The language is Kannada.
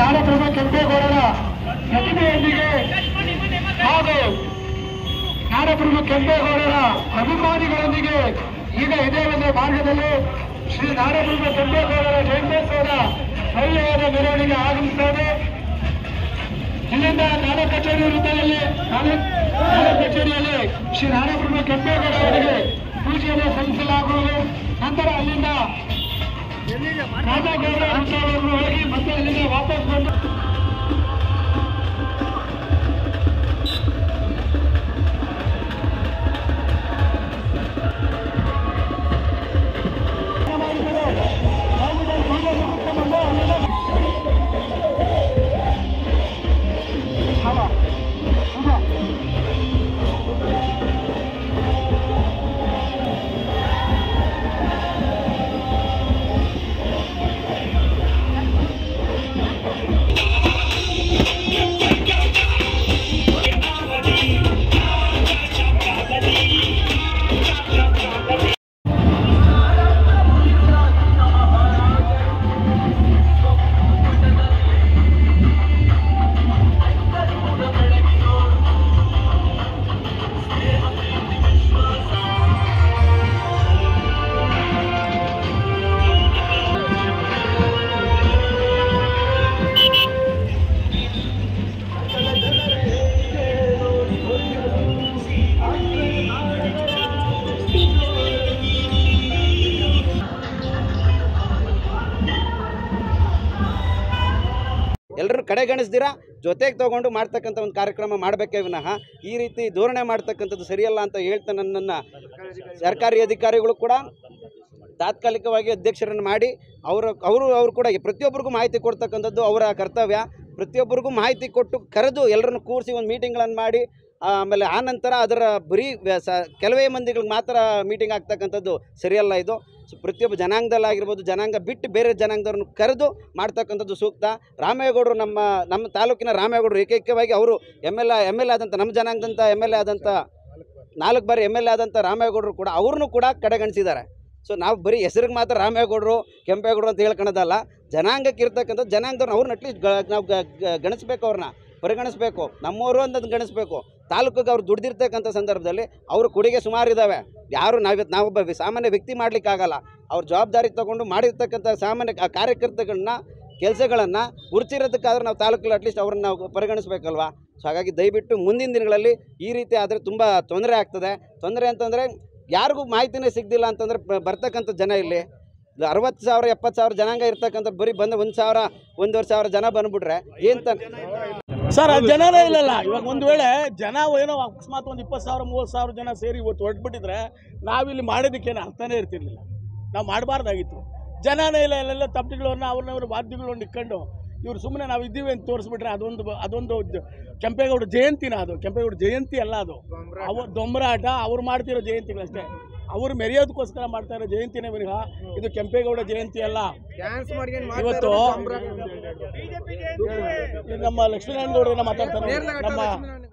ನಾಡಪ್ರಭು ಕೆಂಪೇಗೌಡರ ಪ್ರತಿಮೆಯೊಂದಿಗೆ ಹಾಗೂ ನಾಡಪ್ರಭು ಕೆಂಪೇಗೌಡರ ಅಭಿಮಾನಿಗಳೊಂದಿಗೆ ಈಗ ಇದೇ ಒಂದು ಮಾರ್ಗದಲ್ಲಿ ಶ್ರೀ ನಾಡಪ್ರಭು ಕೆಂಪೇಗೌಡರ ಜಯಂತ್ಯೋತ್ಸವದ ಭವ್ಯವಾದ ಮೆರವಣಿಗೆ ಆಗಮಿಸುತ್ತದೆ ಇಲ್ಲಿಂದ ನಾಡ ಕಚೇರಿ ವೃತ್ತದಲ್ಲಿ ನಾಡ ನಾಡ ಕಚೇರಿಯಲ್ಲಿ ಶ್ರೀ ನಾಡಪ್ರಭು ಕೆಂಪೇಗೌಡ ಅವರಿಗೆ ಪೂಜೆಯನ್ನು ಸಲ್ಲಿಸಲಾಗುವುದು ನಂತರ ಅಲ್ಲಿಂದ ರಾಜಗೌಡ ವೃತ್ತವರೆಗೂ ಹೋಗಿ ಮತ್ತೆ ಅಲ್ಲಿಂದ ವಾಪಸ್ ಬಂದು ಎಲ್ಲರೂ ಕಡೆಗಣಿಸ್ದಿರ ಜೊತೆಗೆ ತೊಗೊಂಡು ಮಾಡ್ತಕ್ಕಂಥ ಒಂದು ಕಾರ್ಯಕ್ರಮ ಮಾಡಬೇಕೇ ವಿನಃ ಈ ರೀತಿ ಧೋರಣೆ ಮಾಡ್ತಕ್ಕಂಥದ್ದು ಸರಿಯಲ್ಲ ಅಂತ ಹೇಳ್ತಾ ನನ್ನನ್ನು ಸರ್ಕಾರಿ ಅಧಿಕಾರಿಗಳು ಕೂಡ ತಾತ್ಕಾಲಿಕವಾಗಿ ಅಧ್ಯಕ್ಷರನ್ನು ಮಾಡಿ ಅವರು ಅವರು ಅವರು ಕೂಡ ಪ್ರತಿಯೊಬ್ಬರಿಗೂ ಮಾಹಿತಿ ಕೊಡ್ತಕ್ಕಂಥದ್ದು ಅವರ ಕರ್ತವ್ಯ ಪ್ರತಿಯೊಬ್ಬರಿಗೂ ಮಾಹಿತಿ ಕೊಟ್ಟು ಕರೆದು ಎಲ್ಲರನ್ನು ಕೂರಿಸಿ ಒಂದು ಮೀಟಿಂಗ್ಗಳನ್ನು ಮಾಡಿ ಆಮೇಲೆ ಆ ನಂತರ ಅದರ ಬರೀ ವ್ಯ- ಸ- ಕೆಲವೇ ಮಂದಿಗಳಿಗೆ ಮಾತ್ರ ಮೀಟಿಂಗ್ ಆಗ್ತಕ್ಕಂಥದ್ದು ಸರಿಯಲ್ಲ ಇದು ಸೊ ಪ್ರತಿಯೊಬ್ಬ ಜನಾಂಗದಲ್ಲಾಗಿರ್ಬೋದು ಜನಾಂಗ ಬಿಟ್ಟು ಬೇರೆ ಜನಾಂಗದವ್ರನ್ನ ಕರೆದು ಮಾಡ್ತಕ್ಕಂಥದ್ದು ಸೂಕ್ತ ರಾಮೇಗೌಡರು ನಮ್ಮ ನಮ್ಮ ತಾಲೂಕಿನ ರಾಮೇಗೌಡರು ಏಕೈಕವಾಗಿ ಅವರು M L M L A ಆದಂಥ ನಮ್ಮ ಜನಾಂಗದಂಥ ಎಮ್ ಎಲ್ ಎ ಆದಂಥ ನಾಲ್ಕು ಬಾರಿ ಎಮ್ ಎಲ್ ಎ ಆದಂಥ ರಾಮೇಗೌಡರು ಕೂಡ ಅವ್ರನ್ನೂ ಕೂಡ ಕಡೆಗಣಿಸಿದ್ದಾರೆ ಸೊ ನಾವು ಬರೀ ಹೆಸರಿಗೆ ಮಾತ್ರ ರಾಮೇಗೌಡರು ಕೆಂಪೇಗೌಡರು ಅಂತ ಹೇಳ್ಕೊಳೋದಲ್ಲ ಜನಾಂಗಕ್ಕೆ ಇರ್ತಕ್ಕಂಥ ಜನಾಂಗದವ್ರನ್ನ ಅವ್ರನ್ನ ಅಟ್ಲೀಸ್ಟ್ ನಾವು ಗ- ಗ- ಗಣಿಸ್ಬೇಕು ಅವ್ರನ್ನ ಪರಿಗಣಿಸ್ಬೇಕು ನಮ್ಮವರು ಅನ್ನೋದು ಗಣಿಸ್ಬೇಕು ತಾಲೂಕಿಗೆ ಅವ್ರು ದುಡ್ದಿರ್ತಕ್ಕಂಥ ಸಂದರ್ಭದಲ್ಲಿ ಅವ್ರ ಕೊಡುಗೆ ಸುಮಾರು ಇದ್ದಾವೆ ಯಾರು ನಾವಿತ್ತು ನಾವೊಬ್ಬ ವಿ- ಸಾಮಾನ್ಯ ವ್ಯಕ್ತಿ ಮಾಡಲಿಕ್ಕಾಗಲ್ಲ ಅವ್ರ ಜವಾಬ್ದಾರಿ ತಗೊಂಡು ಮಾಡಿರ್ತಕ್ಕಂಥ ಸಾಮಾನ್ಯ ಕ- ಕಾರ್ಯಕರ್ತಗಳನ್ನ ಕೆಲಸಗಳನ್ನು ಗುರುತಿರೋದಕ್ಕಾದ್ರೆ ನಾವು ತಾಲೂಕಲ್ಲಿ ಅಟ್ಲೀಸ್ಟ್ ಅವ್ರನ್ನ ನಾವು ಪರಿಗಣಿಸ್ಬೇಕಲ್ವಾ ಸೊ ಹಾಗಾಗಿ ದಯವಿಟ್ಟು ಮುಂದಿನ ದಿನಗಳಲ್ಲಿ ಈ ರೀತಿ ಆದರೆ ತುಂಬ ತೊಂದರೆ ಆಗ್ತದೆ ತೊಂದರೆ ಅಂತಂದರೆ ಯಾರಿಗೂ ಮಾಹಿತಿನೇ ಸಿಗ್ದಿಲ್ಲ ಅಂತಂದರೆ ಬ- ಬರ್ತಕ್ಕಂಥ ಜನ ಇಲ್ಲಿ ಅರವತ್ತು ಸಾವಿರ ಎಪ್ಪತ್ತು ಸಾವಿರ ಜನಾಂಗ ಇರ್ತಕ್ಕಂಥ ಬರೀ ಬಂದು ಒಂದು ಸಾವಿರ ಒಂದೂವರೆ ಸಾವಿರ ಜನ ಬಂದ್ಬಿಟ್ರೆ ಏನು ತ ಸರ್ ಅದು ಜನನೇ ಇಲ್ಲಲ್ಲ ಇವಾಗ ಒಂದು ವೇಳೆ ಜನ ಏನೋ ಅಕಸ್ಮಾತ್ ಒಂದು ಇಪ್ಪತ್ತು ಸಾವಿರ ಮೂವತ್ತು ಸಾವಿರ ಜನ ಸೇರಿ ಇವತ್ತು ಹೊರಟ್ಬಿಟ್ಟಿದ್ರೆ ನಾವಿಲ್ಲಿ ಮಾಡೋದಕ್ಕೇನು ಅರ್ಥನೇ ಇರ್ತಿರ್ಲಿಲ್ಲ ನಾವು ಮಾಡಬಾರ್ದಾಗಿತ್ತು ಜನನೇ ಇಲ್ಲ ಇಲ್ಲೆಲ್ಲ ತಪ್ಪುಗಳನ್ನ ಅವ್ರನ್ನವ್ರ ವಾದ್ಯಗಳನ್ನ ಇಟ್ಕೊಂಡು ಇವ್ರು ಸುಮ್ಮನೆ ನಾವು ಇದ್ದೀವಿ ಅಂತ ತೋರಿಸ್ಬಿಟ್ರೆ ಅದೊಂದು ಬ- ಅದೊಂದು ಜ- ಕೆಂಪೇಗೌಡ ಜಯಂತಿನ ಅದು ಕೆಂಪೇಗೌಡ ಜಯಂತಿ ಅಲ್ಲ ಅದು ಅವ ದೊಂಬರಾಟ ಅವ್ರು ಮಾಡ್ತಿರೋ ಜಯಂತಿಗಳಷ್ಟೇ ಅವ್ರು ಮೆರೆಯೋದಕ್ಕೋಸ್ಕರ ಮಾಡ್ತಾ ಇರೋ ಜಯಂತಿನೇ ವಿನಃ ಇದು ಕೆಂಪೇಗೌಡ ಜಯಂತಿ ಅಲ್ಲ ಇವತ್ತು ಇದು ನಮ್ಮ ಲಕ್ಷ್ಮೀನಾರಾಯಣ ಗೌಡ್ರನ್ನ ಮಾತಾಡ್ತಾರೆ ನಮ್ಮ